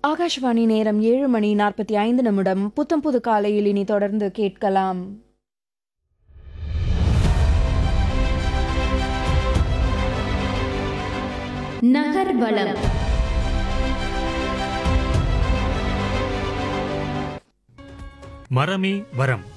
ஆகாஷ்வாணி நேரம் ஏழு மணி நாற்பத்தி ஐந்து நிமிடம் புத்தம் புது காலையில் இனி தொடர்ந்து கேட்கலாம் நகர்வளம் மரமே வரம்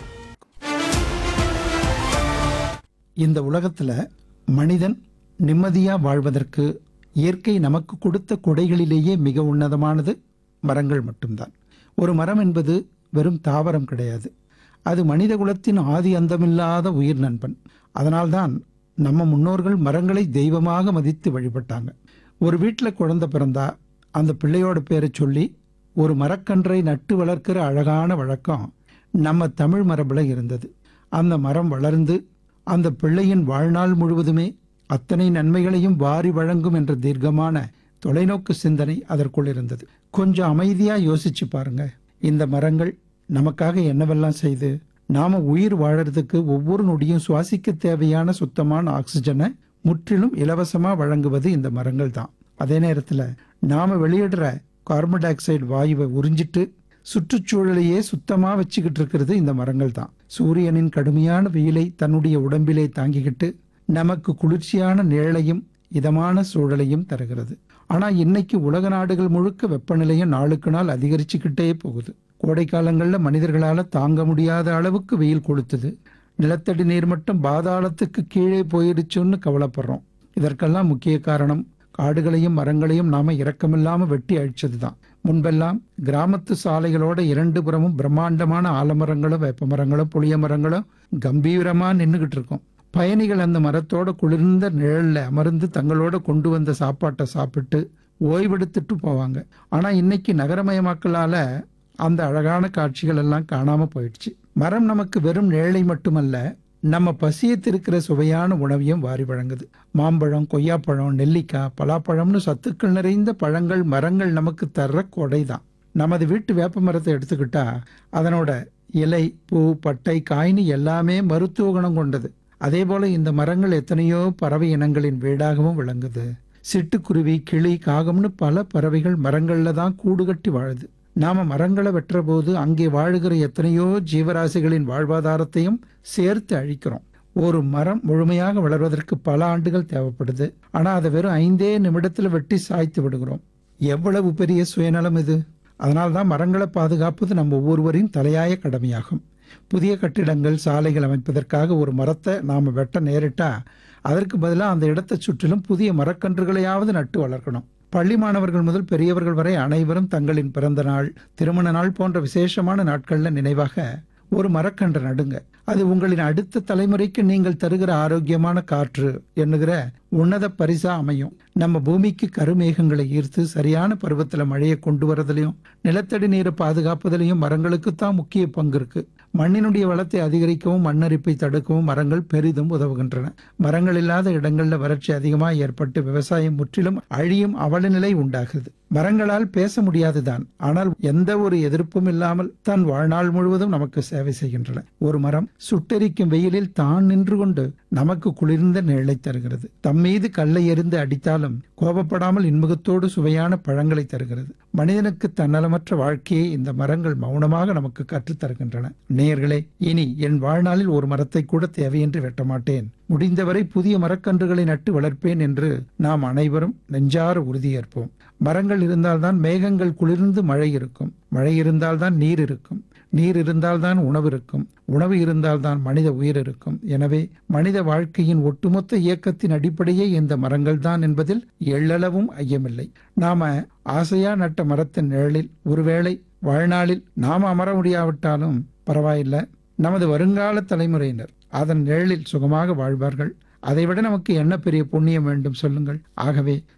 இந்த உலகத்துல மனிதன் நிம்மதியா வாழ்வதற்கு இயற்கை நமக்கு கொடுத்த கொடைகளிலேயே மிக உன்னதமானது மரங்கள் மட்டும்தான் ஒரு மரம் என்பது வெறும் தாவரம் கிடையாது அது மனித குலத்தின் ஆதி அந்தமில்லாத உயிர் நண்பன் அதனால்தான் நம்ம முன்னோர்கள் மரங்களை தெய்வமாக மதித்து வழிபட்டாங்க ஒரு வீட்டில் குழந்தை பிறந்தா அந்த பிள்ளையோட பேரை சொல்லி ஒரு மரக்கன்றை நட்டு வளர்க்கிற அழகான வழக்கம் நம்ம தமிழ் மரபுல இருந்தது அந்த மரம் வளர்ந்து அந்த பிள்ளையின் வாழ்நாள் முழுவதுமே அத்தனை நன்மைகளையும் வாரி வழங்கும் என்ற தீர்க்கமான தொலைநோக்கு சிந்தனை அதற்குள் இருந்தது கொஞ்சம் அமைதியா யோசிச்சு பாருங்க இந்த மரங்கள் நமக்காக என்னவெல்லாம் செய்து நாம உயிர் வாழறதுக்கு ஒவ்வொரு நொடியும் சுவாசிக்க தேவையான சுத்தமான ஆக்சிஜனை முற்றிலும் இலவசமா வழங்குவது இந்த மரங்கள் தான் அதே நேரத்துல நாம வெளியிடுற கார்பன் டை ஆக்சைடு வாயுவை உறிஞ்சிட்டு சுற்றுச்சூழலையே சுத்தமா வச்சுக்கிட்டு இருக்கிறது இந்த மரங்கள் தான் சூரியனின் கடுமையான வெயிலை தன்னுடைய உடம்பிலே தாங்கிக்கிட்டு நமக்கு குளிர்ச்சியான நிழலையும் இதமான சூழலையும் தருகிறது ஆனா இன்னைக்கு உலக நாடுகள் முழுக்க வெப்பநிலையும் நாளுக்கு நாள் அதிகரிச்சுக்கிட்டே போகுது கோடை காலங்கள்ல மனிதர்களால தாங்க முடியாத அளவுக்கு வெயில் கொளுத்துது நிலத்தடி நீர்மட்டம் பாதாளத்துக்கு கீழே போயிடுச்சுன்னு கவலைப்படுறோம் இதற்கெல்லாம் முக்கிய காரணம் காடுகளையும் மரங்களையும் நாம இரக்கமில்லாம வெட்டி அழிச்சதுதான் முன்பெல்லாம் கிராமத்து சாலைகளோட இரண்டு புறமும் பிரம்மாண்டமான ஆலமரங்களும் வேப்பமரங்களும் புளிய மரங்களும் கம்பீரமா நின்றுகிட்டு இருக்கும் பயணிகள் அந்த மரத்தோட குளிர்ந்த நிழல்ல அமர்ந்து தங்களோட கொண்டு வந்த சாப்பாட்டை சாப்பிட்டு ஓய்வெடுத்துட்டு போவாங்க ஆனா இன்னைக்கு நகரமயமாக்கலால அந்த அழகான காட்சிகள் எல்லாம் காணாம போயிடுச்சு மரம் நமக்கு வெறும் நிழலை மட்டுமல்ல நம்ம பசியை திருக்கிற சுவையான உணவையும் வாரி வழங்குது மாம்பழம் கொய்யாப்பழம் நெல்லிக்காய் பலாப்பழம்னு சத்துக்கள் நிறைந்த பழங்கள் மரங்கள் நமக்கு தர்ற கொடை தான் நமது வீட்டு வேப்ப மரத்தை எடுத்துக்கிட்டா அதனோட இலை பூ பட்டை காய்னி எல்லாமே மருத்துவ குணம் கொண்டது அதே போல இந்த மரங்கள் எத்தனையோ பறவை இனங்களின் வீடாகவும் விளங்குது சிட்டுக்குருவி கிளி காகம்னு பல பறவைகள் மரங்கள்ல தான் கூடு கட்டி வாழுது நாம மரங்களை வெட்டுற போது அங்கே வாழுகிற எத்தனையோ ஜீவராசிகளின் வாழ்வாதாரத்தையும் சேர்த்து அழிக்கிறோம் ஒரு மரம் முழுமையாக வளர்வதற்கு பல ஆண்டுகள் தேவைப்படுது ஆனா அதை வெறும் ஐந்தே நிமிடத்துல வெட்டி சாய்த்து விடுகிறோம் எவ்வளவு பெரிய சுயநலம் இது அதனால்தான் மரங்களை பாதுகாப்பது நம்ம ஒவ்வொருவரின் தலையாய கடமையாகும் புதிய கட்டிடங்கள் சாலைகள் அமைப்பதற்காக ஒரு மரத்தை நாம வெட்ட நேரிட்டா அதற்கு பதிலாக அந்த இடத்தை சுற்றிலும் புதிய மரக்கன்றுகளையாவது நட்டு வளர்க்கணும் பள்ளி மாணவர்கள் முதல் பெரியவர்கள் வரை அனைவரும் தங்களின் பிறந்த நாள் திருமண நாள் போன்ற விசேஷமான நாட்கள்ல நினைவாக ஒரு மரக்கன்று நடுங்க அது உங்களின் அடுத்த தலைமுறைக்கு நீங்கள் தருகிற ஆரோக்கியமான காற்று என்னுகிற உன்னத பரிசா அமையும் நம்ம பூமிக்கு கருமேகங்களை ஈர்த்து சரியான பருவத்துல மழையை கொண்டு வரதுலயும் நிலத்தடி நீரை பாதுகாப்பதிலையும் மரங்களுக்கு தான் முக்கிய பங்கு இருக்கு மண்ணினுடைய வளத்தை அதிகரிக்கவும் மண்ணரிப்பை தடுக்கவும் மரங்கள் பெரிதும் உதவுகின்றன மரங்கள் இல்லாத இடங்கள்ல வறட்சி அதிகமாக ஏற்பட்டு விவசாயம் முற்றிலும் அழியும் அவலநிலை உண்டாகுது மரங்களால் பேச முடியாதுதான் ஆனால் எந்த ஒரு எதிர்ப்பும் இல்லாமல் தன் வாழ்நாள் முழுவதும் நமக்கு சேவை செய்கின்றன ஒரு மரம் சுட்டெரிக்கும் வெயிலில் தான் நின்று கொண்டு நமக்கு குளிர்ந்த நிழலை தருகிறது தம் மீது கல்லை எறிந்து அடித்தாலும் கோபப்படாமல் இன்முகத்தோடு சுவையான பழங்களை தருகிறது மனிதனுக்கு தன்னலமற்ற வாழ்க்கையை இந்த மரங்கள் மௌனமாக நமக்கு கற்றுத் தருகின்றன நேயர்களே இனி என் வாழ்நாளில் ஒரு மரத்தை கூட தேவையின்றி வெட்ட மாட்டேன் முடிந்தவரை புதிய மரக்கன்றுகளை நட்டு வளர்ப்பேன் என்று நாம் அனைவரும் நெஞ்சார உறுதியேற்போம் மரங்கள் இருந்தால்தான் மேகங்கள் குளிர்ந்து மழை இருக்கும் மழை இருந்தால்தான் நீர் இருக்கும் நீர் இருந்தால்தான் உணவு இருக்கும் உணவு இருந்தால்தான் மனித உயிர் இருக்கும் எனவே மனித வாழ்க்கையின் ஒட்டுமொத்த இயக்கத்தின் அடிப்படையே இந்த மரங்கள் தான் என்பதில் எள்ளளவும் ஐயமில்லை நாம ஆசையா நட்ட மரத்தின் நிழலில் ஒருவேளை வாழ்நாளில் நாம அமர முடியாவிட்டாலும் பரவாயில்லை நமது வருங்கால தலைமுறையினர் அதன் நிழலில் சுகமாக வாழ்வார்கள் அதைவிட நமக்கு என்ன பெரிய புண்ணியம் வேண்டும் சொல்லுங்கள் ஆகவே